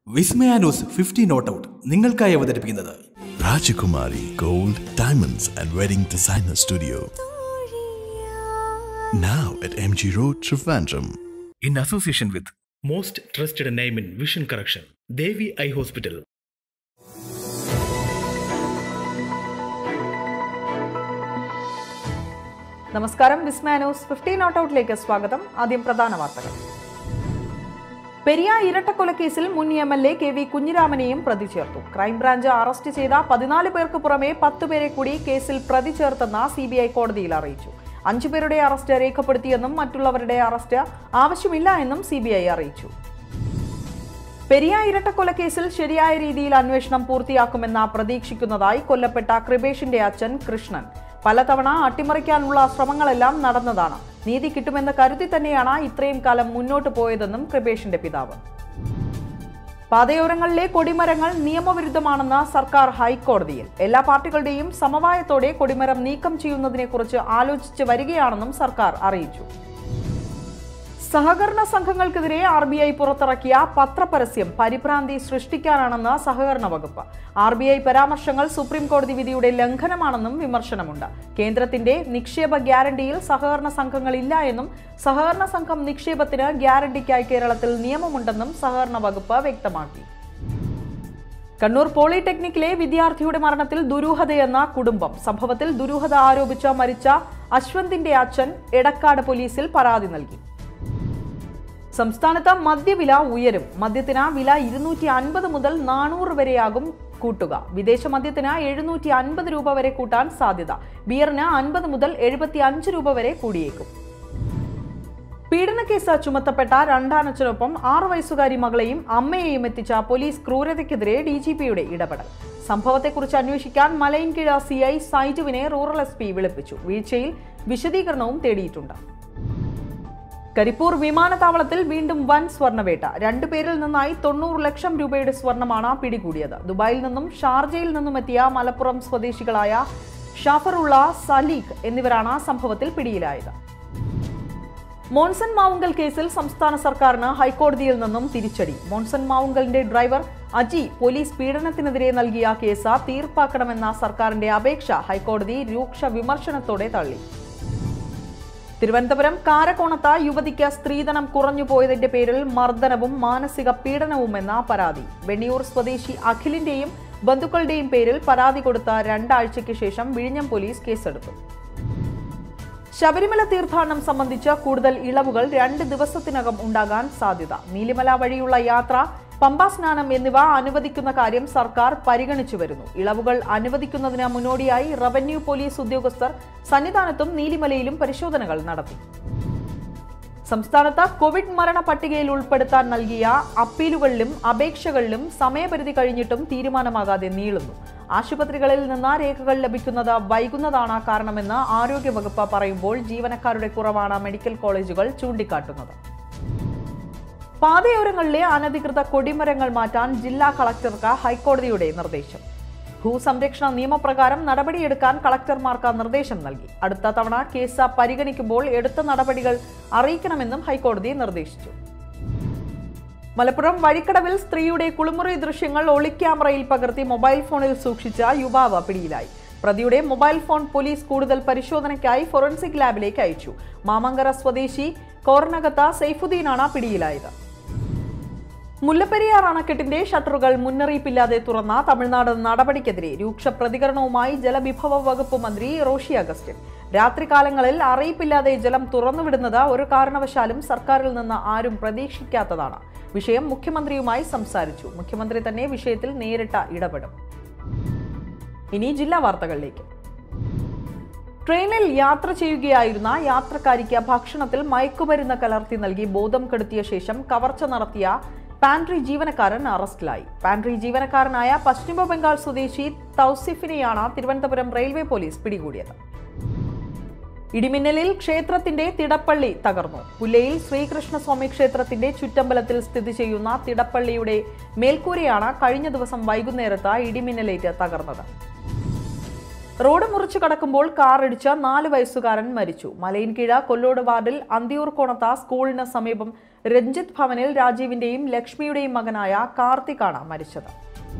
Vismaya news fifty not out നിങ്ങൾക്കായി അവതരിപ്പിക്കുന്നത് Rajakumari Gold, Diamonds and Wedding Designer Studio. Now at MG Road, Trivandrum. In association with most trusted name in vision correction Devi eye hospital നമസ്കാരം Vismaya news fifty not ഔട്ടിലേക്ക് സ്വാഗതം ആദ്യം പ്രധാന വാർത്തകൾ പെരിയ ഇരട്ടക്കൊലക്കേസിൽ മുൻ M L A K V കുഞ്ഞിരാമനെയും പ്രതി ചേർത്തു ക്രൈംബ്രാഞ്ച് അറസ്റ്റ് ചെയ്ത പതിനാല് പേർക്ക് പുറമെ പത്ത് പേരെ കൂടി കേസിൽ പ്രതി ചേർത്തെന്ന് സി ബി ഐ കോടതിയിൽ അറിയിച്ചു അഞ്ചുപേരുടെ അറസ്റ്റ് രേഖപ്പെടുത്തിയെന്നും മറ്റുള്ളവരുടെ അറസ്റ്റ് ആവശ്യമില്ല എന്നും സി ബി ഐ അറിയിച്ചു പെരിയ ഇരട്ടക്കൊലക്കേസിൽ ശരിയായ രീതിയിൽ അന്വേഷണം പൂർത്തിയാക്കുമെന്ന് പ്രതീക്ഷിക്കുന്നതായി കൊല്ലപ്പെട്ട കൃപേഷിന്റെ അച്ഛൻ കൃഷ്ണൻ പലതവണ അട്ടിമറിക്കാനുള്ള ശ്രമങ്ങളെല്ലാം നടന്നതാണ് നീതി കിട്ടുമെന്ന് കരുതി തന്നെയാണ് ഇത്രയും കാലം മുന്നോട്ട് പോയതെന്നും കൃപേഷിന്റെ പിതാവ് പാതയോരങ്ങളിലെ കൊടിമരങ്ങൾ നിയമവിരുദ്ധമാണെന്ന് സർക്കാർ ഹൈക്കോടതിയിൽ എല്ലാ പാർട്ടികളുടെയും സമവായത്തോടെ കൊടിമരം നീക്കം ചെയ്യുന്നതിനെക്കുറിച്ച് ആലോചിച്ച് വരികയാണെന്നും സർക്കാർ അറിയിച്ചു സഹകരണ സംഘങ്ങൾക്കെതിരെ ആർ ബി ഐ പുറത്തിറക്കിയ പത്രപരസ്യം പരിഭ്രാന്തി സൃഷ്ടിക്കാനാണെന്ന് സഹകരണ വകുപ്പ് ആർ ബി ഐ പരാമർശങ്ങൾ സുപ്രീം കോടതി വിധിയുടെ ലംഘനമാണെന്നും വിമർശനമുണ്ട് കേന്ദ്രത്തിന്റെ നിക്ഷേപ ഗ്യാരണ്ടിയിൽ സഹകരണ സംഘങ്ങളില്ല എന്നും സഹകരണ സംഘം നിക്ഷേപത്തിന് ഗ്യാരണ്ടിക്കായി കേരളത്തിൽ നിയമമുണ്ടെന്നും സഹകരണ വകുപ്പ് വ്യക്തമാക്കി കണ്ണൂർ പോളിടെക്നിക്കിലെ വിദ്യാർത്ഥിയുടെ മരണത്തിൽ ദുരൂഹതയെന്ന കുടുംബം സംഭവത്തിൽ ദുരൂഹത ആരോപിച്ച മരിച്ച അശ്വന്തിന്റെ അച്ഛൻ എടക്കാട് പോലീസിൽ പരാതി നൽകി സംസ്ഥാനത്ത് മദ്യവില ഉയരും മദ്യത്തിന് വില ഇരുന്നൂറ്റി അൻപത് മുതൽ നാനൂറ് വരെയാകും കൂട്ടുക വിദേശ മദ്യത്തിന് എഴുന്നൂറ്റി അൻപത് രൂപ വരെ കൂട്ടാൻ സാധ്യത ബിയറിന് അൻപത് മുതൽ എഴുപത്തി അഞ്ച് രൂപ വരെ കൂടിയേക്കും പീഡനക്കേസ് ചുമത്തപ്പെട്ട രണ്ടാനച്ചനൊപ്പം ആറു വയസ്സുകാരി മകളെയും അമ്മയെയും എത്തിച്ച പോലീസ് ക്രൂരതയ്ക്കെതിരെ ഡി ജി പിയുടെ ഇടപെടൽ സംഭവത്തെക്കുറിച്ച് അന്വേഷിക്കാൻ മലയിൻകീഴ സി ഐ സൈജുവിനെ റൂറൽ എസ് പി വിളിപ്പിച്ചു വീഴ്ചയിൽ വിശദീകരണവും തേടിയിട്ടുണ്ട് കരിപ്പൂർ വിമാനത്താവളത്തിൽ വീണ്ടും വൻ സ്വർണ്ണവേട്ട രണ്ടു പേരിൽ നിന്നായി തൊണ്ണൂറ് ലക്ഷം രൂപയുടെ സ്വർണ്ണമാണ് പിടികൂടിയത് ദുബായിൽ നിന്നും ഷാർജയിൽ നിന്നും എത്തിയ മലപ്പുറം സ്വദേശികളായ ഷാഫറുള്ള സലീഖ് എന്നിവരാണ് സംഭവത്തിൽ പിടിയിലായത് മോൺസൺ മാവുങ്കൽ കേസിൽ സംസ്ഥാന സർക്കാരിന് ഹൈക്കോടതിയിൽ നിന്നും തിരിച്ചടി മോൺസൺ മാവുങ്കലിന്റെ ഡ്രൈവർ അജി പോലീസ് പീഡനത്തിനെതിരെ നൽകിയ കേസ് തീർപ്പാക്കണമെന്ന സർക്കാരിന്റെ അപേക്ഷ ഹൈക്കോടതി രൂക്ഷ വിമർശനത്തോടെ തള്ളി തിരുവനന്തപുരം കാരക്കോണത്ത് യുവതിക്ക് സ്ത്രീധനം കുറഞ്ഞു പോയതിന്റെ പേരിൽ മർദ്ദനവും മാനസിക പീഡനവുമെന്ന പരാതി വെണ്ണിയൂർ സ്വദേശി അഖിലിന്റെയും ബന്ധുക്കളുടെയും പേരിൽ പരാതി കൊടുത്ത രണ്ടാഴ്ചയ്ക്ക് ശേഷം വിഴിഞ്ഞം പോലീസ് കേസെടുത്തു ശബരിമല തീർത്ഥാടനം സംബന്ധിച്ച കൂടുതൽ ഇളവുകൾ രണ്ട് ദിവസത്തിനകം ഉണ്ടാകാൻ സാധ്യത നീലിമല വഴിയുള്ള യാത്ര പമ്പാ സ്നാനം എന്നിവ അനുവദിക്കുന്ന കാര്യം സർക്കാർ പരിഗണിച്ചു വരുന്നു ഇളവുകൾ അനുവദിക്കുന്നതിന് മുന്നോടിയായി റവന്യൂ പോലീസ് ഉദ്യോഗസ്ഥർ സന്നിധാനത്തും നീലിമലയിലും പരിശോധനകൾ നടത്തി സംസ്ഥാനത്ത് കോവിഡ് മരണ പട്ടികയിൽ ഉൾപ്പെടുത്താൻ നൽകിയ അപ്പീലുകളിലും അപേക്ഷകളിലും സമയപരിധി കഴിഞ്ഞിട്ടും തീരുമാനമാകാതെ നീളുന്നു ആശുപത്രികളിൽ നിന്ന് രേഖകൾ ലഭിക്കുന്നത് വൈകുന്നതാണ് കാരണമെന്ന് ആരോഗ്യവകുപ്പ് പറയുമ്പോൾ ജീവനക്കാരുടെ കുറവാണ് മെഡിക്കൽ കോളേജുകൾ ചൂണ്ടിക്കാട്ടുന്നത് പാതയോരങ്ങളിലെ അനധികൃത കൊടിമരങ്ങൾ മാറ്റാൻ ജില്ലാ കളക്ടർക്ക് ഹൈക്കോടതിയുടെ നിർദ്ദേശം ഭൂസംരക്ഷണ നിയമപ്രകാരം നടപടിയെടുക്കാൻ കളക്ടർമാർക്ക് നിർദ്ദേശം നൽകി അടുത്ത തവണ കേസ് പരിഗണിക്കുമ്പോൾ എടുത്ത നടപടികൾ അറിയിക്കണമെന്നും ഹൈക്കോടതി നിർദ്ദേശിച്ചു മലപ്പുറം വഴിക്കടവിൽ സ്ത്രീയുടെ കുളിമുറി ദൃശ്യങ്ങൾ ഒളിക്യാമറയിൽ പകർത്തി മൊബൈൽ ഫോണിൽ സൂക്ഷിച്ച യുവാവ് പിടിയിലായി പ്രതിയുടെ മൊബൈൽ ഫോൺ പോലീസ് കൂടുതൽ പരിശോധനയ്ക്കായി ഫോറൻസിക് ലാബിലേക്ക് അയച്ചു മാമങ്കര സ്വദേശി കോർണകത്ത സൈഫുദ്ദീനാണ് പിടിയിലായത് മുല്ലപ്പെരിയാർ അണക്കെട്ടിന്റെ ഷട്ടറുകൾ മുന്നറിയിപ്പില്ലാതെ തുറന്ന തമിഴ്നാട് നടപടിക്കെതിരെ രൂക്ഷ പ്രതികരണവുമായി ജലവിഭവ വകുപ്പ് മന്ത്രി റോഷി അഗസ്റ്റിൻ രാത്രികാലങ്ങളിൽ അറിയിപ്പില്ലാതെ ജലം തുറന്നുവിടുന്നത് ഒരു കാരണവശാലും സർക്കാരിൽ നിന്ന് ആരും പ്രതീക്ഷിക്കാത്തതാണ് വിഷയം മുഖ്യമന്ത്രിയുമായി സംസാരിച്ചു മുഖ്യമന്ത്രി തന്നെ വിഷയത്തിൽ നേരിട്ട് ഇടപെടും ഇനി ജില്ലാ വാർത്തകളിലേക്ക് ട്രെയിനിൽ യാത്ര ചെയ്യുകയായിരുന്ന യാത്രക്കാരിക്ക് ഭക്ഷണത്തിൽ മയക്കുമരുന്ന് കലർത്തി നൽകി ബോധം കെടുത്തിയ ശേഷം കവർച്ച നടത്തിയ പാൻട്രി ജീവനക്കാരൻ അറസ്റ്റിലായി പാൻട്രി ജീവനക്കാരനായ പശ്ചിമ ബംഗാൾ സ്വദേശി തൗസിഫിനെയാണ് തിരുവനന്തപുരം റെയിൽവേ പോലീസ് പിടികൂടിയത് ഇടിമിന്നലിൽ ക്ഷേത്രത്തിന്റെ തിടപ്പള്ളി തകർന്നു പുല്ലയിൽ ശ്രീകൃഷ്ണസ്വാമി ക്ഷേത്രത്തിന്റെ ചുറ്റമ്പലത്തിൽ സ്ഥിതി ചെയ്യുന്ന തിടപ്പള്ളിയുടെ മേൽക്കൂരയാണ് കഴിഞ്ഞ ദിവസം വൈകുന്നേരത്ത് ഇടിമിന്നലേറ്റ് തകർന്നത് റോഡ് മുറിച്ചു കടക്കുമ്പോൾ കാർ ഇടിച്ച നാല് വയസ്സുകാരൻ മരിച്ചു മലയിൻകീഴ കൊല്ലോട് വാർഡിൽ അന്തിയൂർ കോണത്ത സ്കൂളിന് സമീപം രഞ്ജിത്ത് ഭവനിൽ രാജീവിന്റെയും ലക്ഷ്മിയുടെയും മകനായ കാർത്തിക്കാണ് മരിച്ചത്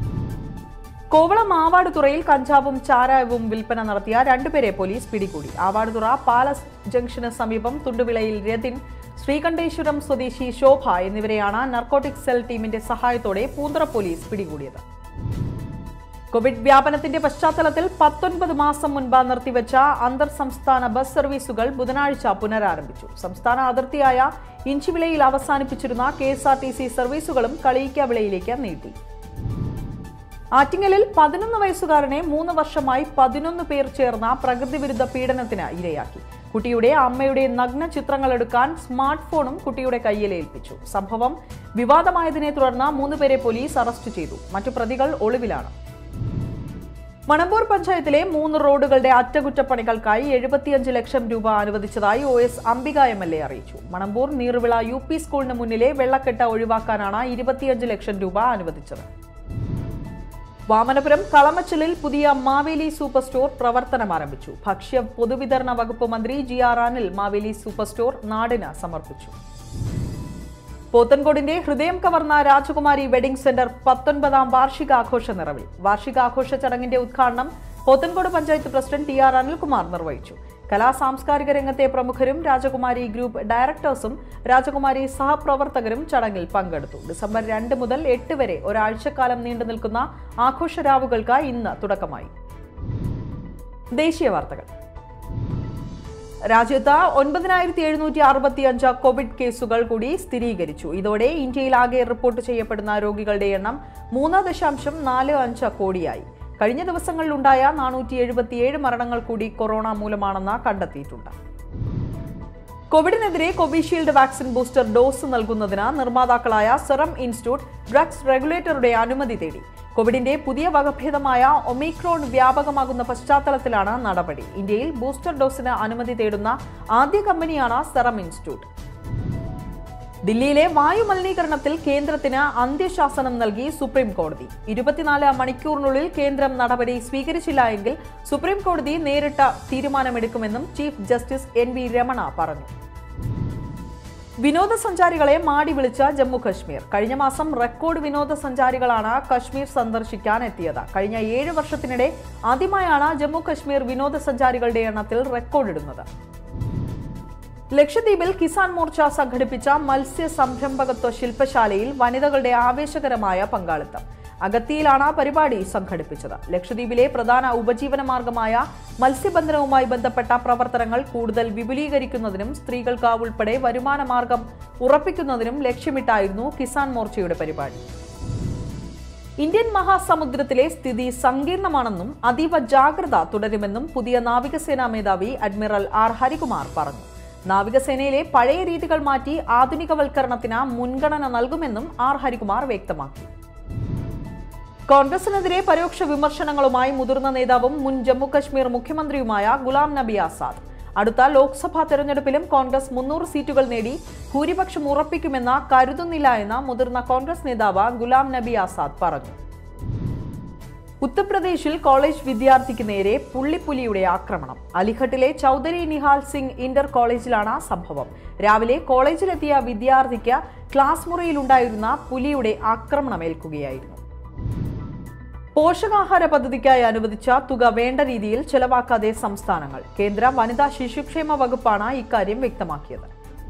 കോവളം ആവാടുതുറയിൽ കഞ്ചാവും ചാരായവും വിൽപ്പന നടത്തിയ രണ്ടുപേരെ പോലീസ് പിടികൂടി ആവാടുതുറ പാലസ് ജംഗ്ഷന് സമീപം തുണ്ടുവിളയിൽ രതിൻ ശ്രീകണ്ഠേശ്വരം സ്വദേശി ശോഭ എന്നിവരെയാണ് നർക്കോട്ടിക് സെൽ ടീമിന്റെ സഹായത്തോടെ പൂന്തറ പോലീസ് പിടികൂടിയത് കോവിഡ് വ്യാപനത്തിന്റെ പശ്ചാത്തലത്തിൽ പത്തൊൻപത് മാസം മുൻപ് നിർത്തിവെച്ച അന്തർ സംസ്ഥാന ബസ് സർവീസുകൾ ബുധനാഴ്ച പുനരാരംഭിച്ചു സംസ്ഥാന അതിർത്തിയായ ഇഞ്ചിവിളയിൽ അവസാനിപ്പിച്ചിരുന്ന K S R T C സർവീസുകളും കളിയിക്കാവിളയിലേക്ക് നീട്ടി ആറ്റിങ്ങലിൽ പതിനൊന്ന് വയസ്സുകാരനെ മൂന്ന് വർഷമായി പതിനൊന്ന് പേർ ചേർന്ന പ്രകൃതിവിരുദ്ധ പീഡനത്തിന് ഇരയാക്കി കുട്ടിയുടെ അമ്മയുടെ നഗ്ന ചിത്രങ്ങൾ എടുക്കാൻ സ്മാർട്ട് ഫോണും കുട്ടിയുടെ കയ്യിൽ ഏൽപ്പിച്ചു സംഭവം വിവാദമായതിനെ തുടർന്ന് മൂന്ന് പേരെ പോലീസ് അറസ്റ്റ് ചെയ്തു മറ്റു പ്രതികൾ ഒളിവിലാണ് മണമ്പൂർ പഞ്ചായത്തിലെ മൂന്ന് റോഡുകളുടെ അറ്റകുറ്റപ്പണികൾക്കായി എഴുപത്തിയഞ്ച് ലക്ഷം രൂപ അനുവദിച്ചതായി O S Ambika M L A അറിയിച്ചു മണമ്പൂർ നീർവിള യു പി സ്കൂളിന് മുന്നിലെ വെള്ളക്കെട്ട് ഒഴിവാക്കാനാണ് ഇരുപത്തിയഞ്ച് ലക്ഷം രൂപ അനുവദിച്ചത് വാമനപുരം കളമച്ചലിൽ പുതിയ മാവേലി സൂപ്പർ സ്റ്റോർ പ്രവർത്തനം ആരംഭിച്ചു ഭക്ഷ്യ പൊതുവിതരണ വകുപ്പ് മന്ത്രി G R Anil Maveli super store നാടിന് സമർപ്പിച്ചു പോത്തൻകോടിന്റെ ഹൃദയം കവർന്ന രാജകുമാരി വെഡിംഗ് സെന്റർ പത്തൊൻപതാം വാർഷികാഘോഷ നിറവിൽ വാർഷികാഘോഷ ചടങ്ങിന്റെ ഉദ്ഘാടനം Pothencode panchayat president T R Anilkumar നിർവഹിച്ചു കലാ സാംസ്കാരിക രംഗത്തെ പ്രമുഖരും രാജകുമാരി ഗ്രൂപ്പ് ഡയറക്ടേഴ്സും രാജകുമാരി സഹപ്രവർത്തകരും ചടങ്ങിൽ പങ്കെടുത്തു ഡിസംബർ രണ്ട് മുതൽ എട്ട് വരെ ഒരാഴ്ചക്കാലം നീണ്ടു നിൽക്കുന്ന ആഘോഷരാവുകൾക്ക് ഇന്ന് തുടക്കമായി ദേശീയ വാർത്തകൾ രാജ്യത്ത് ഒൻപതിനായിരത്തി എഴുന്നൂറ്റി അറുപത്തി അഞ്ച് കോവിഡ് കേസുകൾ കൂടി സ്ഥിരീകരിച്ചു ഇതോടെ ഇന്ത്യയിൽ ആകെ റിപ്പോർട്ട് ചെയ്യപ്പെടുന്ന രോഗികളുടെ എണ്ണം മൂന്ന് ദശാംശം നാല് അഞ്ച് കോടിയായി കഴിഞ്ഞ ദിവസങ്ങളിലുണ്ടായ നാനൂറ്റി എഴുപത്തിയേഴ് മരണങ്ങൾ കൂടി കൊറോണ മൂലമാണെന്ന് കണ്ടെത്തിയിട്ടുണ്ട് കോവിഡിനെതിരെ കോവിഷീൽഡ് വാക്സിൻ ബൂസ്റ്റർ ഡോസ് നൽകുന്നതിന് നിർമ്മാതാക്കളായ സെറം ഇൻസ്റ്റിറ്റ്യൂട്ട് ഡ്രഗ്സ് റെഗുലേറ്ററുടെ അനുമതി തേടി കോവിഡിന്റെ പുതിയ വകഭേദമായ ഒമിക്രോൺ വ്യാപകമാകുന്ന പശ്ചാത്തലത്തിലാണ് നടപടി ഇന്ത്യയിൽ ബൂസ്റ്റർ ഡോസിന് അനുമതി തേടുന്ന ആദ്യ കമ്പനിയാണ് സെറം ഇൻസ്റ്റിറ്റ്യൂട്ട് ദില്ലിയിലെ വായു മലിനീകരണത്തിൽ കേന്ദ്രത്തിന് അന്ത്യശാസനം നൽകി സുപ്രീം കോടതി ഇരുപത്തിനാല് മണിക്കൂറിനുള്ളിൽ കേന്ദ്രം നടപടി സ്വീകരിച്ചില്ല എങ്കിൽ സുപ്രീം കോടതി നേരിട്ട തീരുമാനമെടുക്കുമെന്നും chief justice N V Ramana പറഞ്ഞു വിനോദസഞ്ചാരികളെ മാടി വിളിച്ച ജമ്മു കശ്മീർ കഴിഞ്ഞ മാസം റെക്കോർഡ് വിനോദസഞ്ചാരികളാണ് കശ്മീർ സന്ദർശിക്കാൻ എത്തിയത് കഴിഞ്ഞ ഏഴ് വർഷത്തിനിടെ ആദ്യമായാണ് ജമ്മു കശ്മീർ വിനോദസഞ്ചാരികളുടെ എണ്ണത്തിൽ റെക്കോർഡിടുന്നത് ലക്ഷദ്വീപിൽ കിസാൻ മോർച്ച സംഘടിപ്പിച്ച മത്സ്യ സംരംഭകത്വ ശില്പശാലയിൽ വനിതകളുടെ ആവേശകരമായ പങ്കാളിത്തം അഗത്തിയിലാണ് പരിപാടി സംഘടിപ്പിച്ചത് ലക്ഷദ്വീപിലെ പ്രധാന ഉപജീവന മാർഗമായ മത്സ്യബന്ധനവുമായി ബന്ധപ്പെട്ട പ്രവർത്തനങ്ങൾ കൂടുതൽ വിപുലീകരിക്കുന്നതിനും സ്ത്രീകൾക്ക് ഉൾപ്പെടെ വരുമാന മാർഗം ഉറപ്പിക്കുന്നതിനും ലക്ഷ്യമിട്ടായിരുന്നു കിസാൻ മോർച്ചയുടെ പരിപാടി ഇന്ത്യൻ മഹാസമുദ്രത്തിലെ സ്ഥിതി സങ്കീർണമാണെന്നും അതീവ ജാഗ്രത തുടരുമെന്നും പുതിയ നാവികസേനാ മേധാവി അഡ്മിറൽ ആർ ഹരികുമാർ പറഞ്ഞു നാവികസേനയിലെ പഴയ രീതികൾ മാറ്റി ആധുനികവൽക്കരണത്തിന് മുൻഗണന നൽകുമെന്നും ആർ ഹരികുമാർ വ്യക്തമാക്കി കോൺഗ്രസിനെതിരെ പരോക്ഷ വിമർശനങ്ങളുമായി മുതിർന്ന നേതാവും മുൻ ജമ്മുകശ്മീർ മുഖ്യമന്ത്രിയുമായ ഗുലാം നബി ആസാദ് അടുത്ത ലോക്സഭാ തെരഞ്ഞെടുപ്പിലും കോൺഗ്രസ് മുന്നൂറ് സീറ്റുകൾ നേടി ഭൂരിപക്ഷം ഉറപ്പിക്കുമെന്ന് കരുതുന്നില്ല എന്ന് മുതിർന്ന കോൺഗ്രസ് നേതാവ് ഗുലാം നബി ആസാദ് പറഞ്ഞു ഉത്തർപ്രദേശിൽ കോളേജ് വിദ്യാർത്ഥിക്ക് നേരെ പുള്ളിപ്പുലിയുടെ ആക്രമണം അലിഘട്ടിലെ ചൗധരി നിഹാൽ സിംഗ് ഇന്റർ കോളേജിലാണ് സംഭവം രാവിലെ കോളേജിലെത്തിയ വിദ്യാർത്ഥിക്ക് ക്ലാസ് മുറിയിലുണ്ടായിരുന്ന പുലിയുടെ ആക്രമണമേൽക്കുകയായിരുന്നു പോഷകാഹാര പദ്ധതിക്കായി അനുവദിച്ച തുക വേണ്ട രീതിയിൽ ചെലവാക്കാതെ സംസ്ഥാനങ്ങൾ കേന്ദ്ര വനിതാ ശിശുക്ഷേമ വകുപ്പാണ് ഇക്കാര്യം വ്യക്തമാക്കിയത്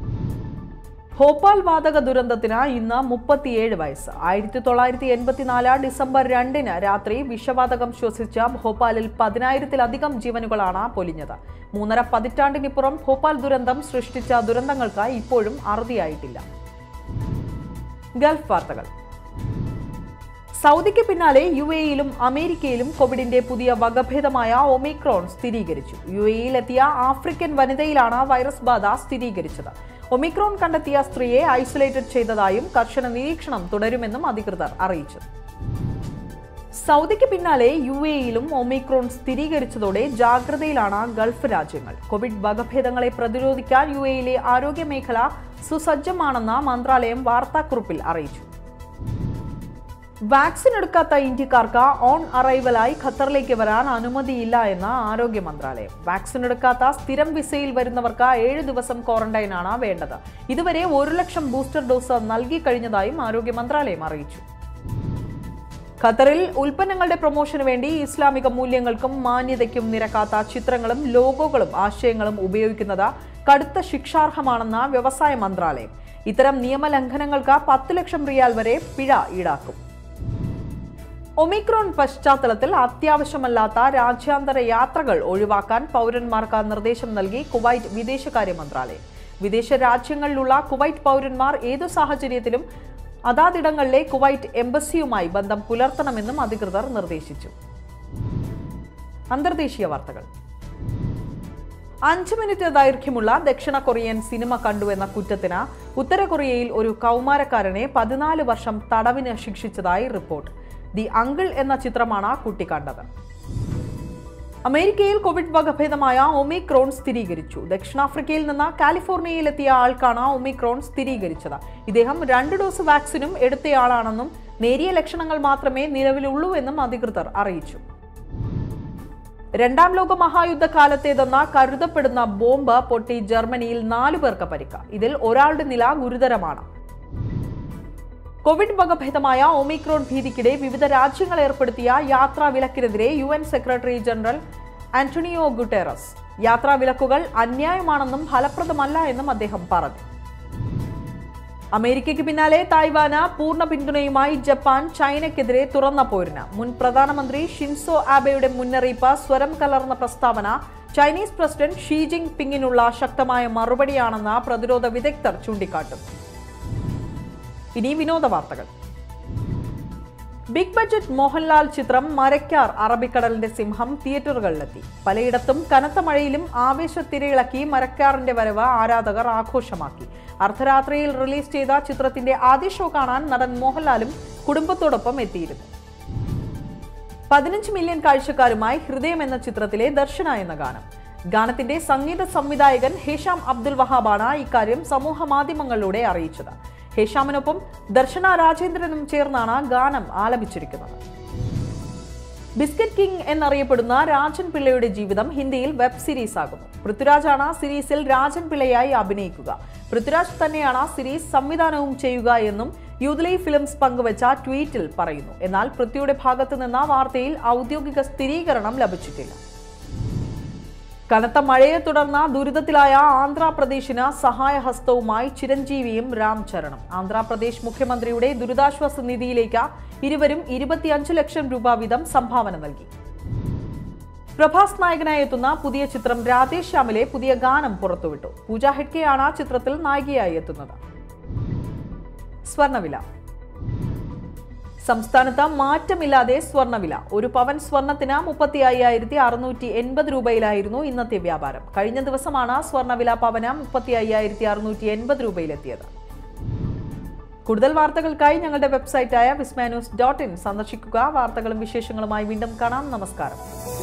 ഭോപ്പാൽ വാതക ദുരന്തത്തിന് ഇന്ന് മുപ്പത്തിയേഴ് വയസ്സ് ആയിരത്തി തൊള്ളായിരത്തി എൺപത്തിനാല് ഡിസംബർ രണ്ടിന് രാത്രി വിഷവാതകം ശ്വസിച്ച ഭോപ്പാലിൽ പതിനായിരത്തിലധികം ജീവനുകളാണ് പൊലിഞ്ഞത് മൂന്നര പതിറ്റാണ്ടിനിപ്പുറം ഭോപ്പാൽ ദുരന്തം സൃഷ്ടിച്ച ദുരന്തങ്ങൾക്ക് ഇപ്പോഴും അറുതിയായിട്ടില്ല ഗൾഫ് വാർത്തകൾ സൗദിക്ക് പിന്നാലെ യു എയിലും അമേരിക്കയിലും കോവിഡിന്റെ പുതിയ വകഭേദമായ ഒമിക്രോൺ സ്ഥിരീകരിച്ചു യു എയിലെത്തിയ ആഫ്രിക്കൻ വനിതയിലാണ് വൈറസ് ബാധ സ്ഥിരീകരിച്ചത് ഒമിക്രോൺ കണ്ടെത്തിയ സ്ത്രീയെ ഐസൊലേറ്റഡ് ചെയ്തതായും കർശന നിരീക്ഷണം തുടരുമെന്നും അധികൃതർ അറിയിച്ചു സൗദിക്ക് പിന്നാലെ യു എയിലും ഒമിക്രോൺ സ്ഥിരീകരിച്ചതോടെ ജാഗ്രതയിലാണ് ഗൾഫ് രാജ്യങ്ങൾ കോവിഡ് വകഭേദങ്ങളെ പ്രതിരോധിക്കാൻ യു എയിലെ ആരോഗ്യ മേഖല സുസജ്ജമാണെന്ന് മന്ത്രാലയം വാർത്താക്കുറിപ്പിൽ അറിയിച്ചു വാക്സിൻ എടുക്കാത്ത ഇന്ത്യക്കാർക്ക് ഓൺ അറൈവലായി ഖത്തറിലേക്ക് വരാൻ അനുമതിയില്ല എന്ന് ആരോഗ്യ മന്ത്രാലയം വാക്സിൻ എടുക്കാത്ത സ്ഥിരം വിസയിൽ വരുന്നവർക്ക് ഏഴ് ദിവസം ക്വാറന്റൈനാണ് വേണ്ടത് ഇതുവരെ ഒരു ലക്ഷം ബൂസ്റ്റർ ഡോസ് നൽകി കഴിഞ്ഞതായും ആരോഗ്യ മന്ത്രാലയം അറിയിച്ചു ഖത്തറിൽ ഉൽപ്പന്നങ്ങളുടെ പ്രൊമോഷന് വേണ്ടി ഇസ്ലാമിക മൂല്യങ്ങൾക്കും മാന്യതയ്ക്കും നിരക്കാത്ത ചിത്രങ്ങളും ലോഗോകളും ആശയങ്ങളും ഉപയോഗിക്കുന്നത് കടുത്ത ശിക്ഷാർഹമാണെന്ന വ്യവസായ മന്ത്രാലയം ഇത്തരം നിയമലംഘനങ്ങൾക്ക് പത്ത് ലക്ഷം റിയാൽ വരെ പിഴ ഈടാക്കും ഒമിക്രോൺ പശ്ചാത്തലത്തിൽ അത്യാവശ്യമല്ലാത്ത രാജ്യാന്തര യാത്രകൾ ഒഴിവാക്കാൻ പൗരന്മാർക്ക് നിർദ്ദേശം നൽകി കുവൈറ്റ് വിദേശകാര്യ മന്ത്രാലയം വിദേശ രാജ്യങ്ങളിലുള്ള കുവൈറ്റ് പൗരന്മാർ ഏതു സാഹചര്യത്തിലും അതാതിടങ്ങളിലെ കുവൈറ്റ് എംബസിയുമായി ബന്ധം പുലർത്തണമെന്നും അധികൃതർ നിർദ്ദേശിച്ചു അന്തർദേശീയ വാർത്തകൾ അഞ്ച് മിനിറ്റ് ദൈർഘ്യമുള്ള ദക്ഷിണ കൊറിയൻ സിനിമ കണ്ടു എന്ന കുറ്റത്തിന് ഉത്തര കൊറിയയിൽ ഒരു കൗമാരക്കാരനെ പതിനാല് വർഷം തടവിന് ശിക്ഷിച്ചതായി റിപ്പോർട്ട് ദി അങ്കിൾ എന്ന ചിത്രമാണ് കുട്ടി കണ്ടത് അമേരിക്കയിൽ കോവിഡ് വകഭേദമായ ഒമിക്രോൺ സ്ഥിരീകരിച്ചു ദക്ഷിണാഫ്രിക്കയിൽ നിന്ന് കാലിഫോർണിയയിലെത്തിയ ആൾക്കാണ് ഒമിക്രോൺ സ്ഥിരീകരിച്ചത് ഇദ്ദേഹം രണ്ട് ഡോസ് വാക്സിനും എടുത്തയാളാണെന്നും നേരിയ ലക്ഷണങ്ങൾ മാത്രമേ നിലവിലുള്ളൂ എന്നും അധികൃതർ അറിയിച്ചു രണ്ടാം ലോക മഹായുദ്ധകാലത്തേതെന്ന കരുതപ്പെടുന്ന ബോംബ് പൊട്ടി ജർമ്മനിയിൽ നാലു പേർക്ക് പരിക്ക് ഇതിൽ ഒരാളുടെ നില ഗുരുതരമാണ് കോവിഡ് വകഭേദമായ ഒമിക്രോൺ ഭീതിക്കിടെ വിവിധ രാജ്യങ്ങൾ ഏർപ്പെടുത്തിയ യാത്രാ വിലക്കിനെതിരെ U N secretary general Antonio Guterres യാത്രാ വിലക്കുകൾ അന്യായമാണെന്നും ഫലപ്രദമല്ല എന്നും അദ്ദേഹം പറഞ്ഞു അമേരിക്കയ്ക്ക് പിന്നാലെ തായ്വാന് പൂർണ്ണ പിന്തുണയുമായി ജപ്പാൻ ചൈനയ്ക്കെതിരെ തുറന്ന പോരിന് മുൻ പ്രധാനമന്ത്രി ഷിൻസോ ആബെയുടെ മുന്നറിയിപ്പ് സ്വരം കലർന്ന പ്രസ്താവന ചൈനീസ് പ്രസിഡന്റ് ഷീ ജിങ് പിങ്ങിനുള്ള ശക്തമായ മറുപടിയാണെന്ന് പ്രതിരോധ വിദഗ്ധർ ചൂണ്ടിക്കാട്ടുന്നു ഇനി വിനോദ വാർത്തകൾ ബിഗ് ബഡ്ജറ്റ് മോഹൻലാൽ ചിത്രം മരക്കാർ അറബിക്കടലിന്റെ സിംഹം തിയേറ്ററുകളിലെത്തി പലയിടത്തും കനത്ത മഴയിലും ആവേശത്തിരയിളക്കി മരക്കാറിന്റെ വരവ് ആരാധകർ ആഘോഷമാക്കി അർദ്ധരാത്രിയിൽ റിലീസ് ചെയ്ത ചിത്രത്തിന്റെ ആദ്യ ഷോ കാണാൻ നടൻ മോഹൻലാലും കുടുംബത്തോടൊപ്പം എത്തിയിരുന്നു പതിനഞ്ച് മില്യൺ കാഴ്ചക്കാരുമായി ഹൃദയം എന്ന ചിത്രത്തിലെ ദർശന എന്ന ഗാനം ഗാനത്തിന്റെ സംഗീത സംവിധായകൻ ഹേഷാം അബ്ദുൽ വഹാബാണ് ഇക്കാര്യം സമൂഹ മാധ്യമങ്ങളിലൂടെ അറിയിച്ചത് ഹേഷാമിനൊപ്പം ദർശന രാജേന്ദ്രനും ചേർന്നാണ് ഗാനം ആലപിച്ചിരിക്കുന്നത് ബിസ്ക്കറ്റ് കിങ് എന്നറിയപ്പെടുന്ന രാജൻ പിള്ളയുടെ ജീവിതം ഹിന്ദിയിൽ വെബ് സീരീസ് ആകുന്നു പൃഥ്വിരാജാണ് സീരീസിൽ രാജൻ പിള്ളയായി അഭിനയിക്കുക പൃഥ്വിരാജ് തന്നെയാണ് സീരീസ് സംവിധാനവും ചെയ്യുക എന്നും യൂത്ലൈ ഫിലിംസ് പങ്കുവച്ച ട്വീറ്റിൽ പറയുന്നു എന്നാൽ പൃഥ്വിയുടെ ഭാഗത്തു നിന്ന് വാർത്തയിൽ ഔദ്യോഗിക സ്ഥിരീകരണം ലഭിച്ചിട്ടില്ല കനത്ത മഴയെ തുടർന്ന് ദുരിതത്തിലായ ആന്ധ്രാപ്രദേശിന് സഹായഹസ്തവുമായി ചിരഞ്ജീവിയും രാംചരണം ആന്ധ്രാപ്രദേശ് മുഖ്യമന്ത്രിയുടെ ദുരിതാശ്വാസ നിധിയിലേക്ക് ഇരുവരും ഇരുപത്തിയഞ്ച് ലക്ഷം രൂപ വീതം സംഭാവന നൽകി പ്രഭാസ് നായകനായി എത്തുന്ന പുതിയ ചിത്രം രാധേഷ് ശ്യാമിലെ പുതിയ ഗാനം പുറത്തുവിട്ടു പൂജ ഹെഡ്കെയാണ് ആ ചിത്രത്തിൽ നായികയായി എത്തുന്നത് സ്വർണവില സംസ്ഥാനത്ത് മാറ്റമില്ലാതെ സ്വർണ്ണവില ഒരു പവൻ സ്വർണത്തിന് മുപ്പത്തി അയ്യായിരത്തി അറുന്നൂറ്റി എൺപത് രൂപയിലായിരുന്നു ഇന്നത്തെ വ്യാപാരം കഴിഞ്ഞ ദിവസമാണ് സ്വർണ്ണവില പവന് മുപ്പത്തി അയ്യായിരത്തി അറുന്നൂറ്റി എൺപത് രൂപയിലെത്തിയത് കൂടുതൽ വാർത്തകൾക്കായി ഞങ്ങളുടെ വെബ്സൈറ്റായ വിസ്മാന്യൂസ് ഡോട്ട് ഇൻ സന്ദർശിക്കുക വാർത്തകളും വിശേഷങ്ങളുമായി വീണ്ടും കാണാം നമസ്കാരം